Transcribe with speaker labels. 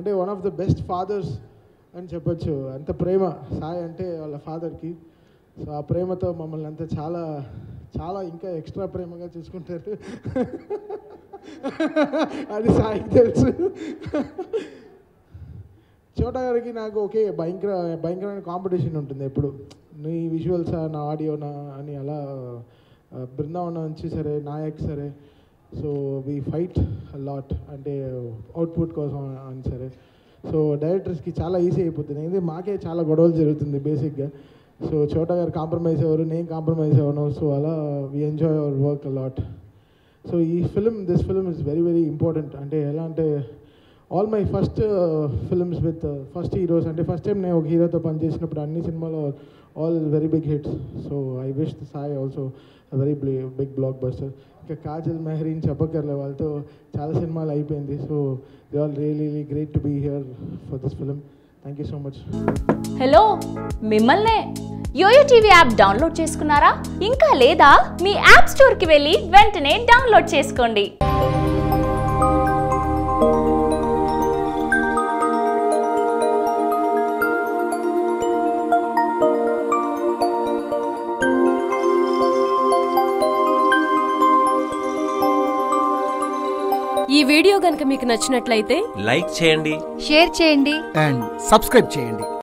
Speaker 1: అంటే one of the best fathers అని చెప్పొచ్చు అంత ప్రేమ సాయి అంటే వాళ్ళ ఫాదర్కి సో ఆ ప్రేమతో మమ్మల్ని అంతా చాలా చాలా ఇంకా ఎక్స్ట్రా ప్రేమగా చూసుకుంటారు అది సాయికి తెలుసు చోటా గారికి నాకు ఒకే భయంకర భయంకరమైన కాంపిటీషన్ ఉంటుంది ఎప్పుడు నీ విజువల్సా నా ఆడియోనా అని అలా ఆ, బృందావనం నుంచి సరే నాయక్ సరే సో వీ ఫైట్ లాట్ అంటే అవుట్పుట్ కోసం అని సరే సో డైరెక్టర్స్కి చాలా ఈజీ అయిపోతుంది ఇది మాకే చాలా గొడవలు జరుగుతుంది బేసిక్గా సో చోటా గారు కాంప్రమైజ్ అవ్వరు నేను కాంప్రమైజ్ అవ్వను సో అలా we enjoy our work lot so ఈ film this film is very very important అంటే ఎలా అంటే all my first films with first heroes అంటే ఫస్ట్ టైం నేను ఒక హీరోతో పనిచేసినప్పుడు అన్ని సినిమాలో all very big hits so I wish Sai also very big blockbuster ఇంకా కాజల్ మెహరీన్ చెప్పక్కర్లే వాళ్ళతో చాలా సినిమాలు అయిపోయింది so they all really great to be here for this film thank you so much
Speaker 2: hello మిమ్మల్నే యోయో టీవీ యాప్ డౌన్లోడ్ చేసుకున్నారా ఇంకా లేదా మీ యాప్ స్టోర్కి వెళ్ళి వెంటనే డౌన్లోడ్ చేసుకోండి
Speaker 3: ఈ వీడియో గనుక మీకు నచ్చినట్లయితే
Speaker 4: లైక్ చేయండి
Speaker 5: షేర్ చేయండి
Speaker 6: అండ్ సబ్స్క్రైబ్ చేయండి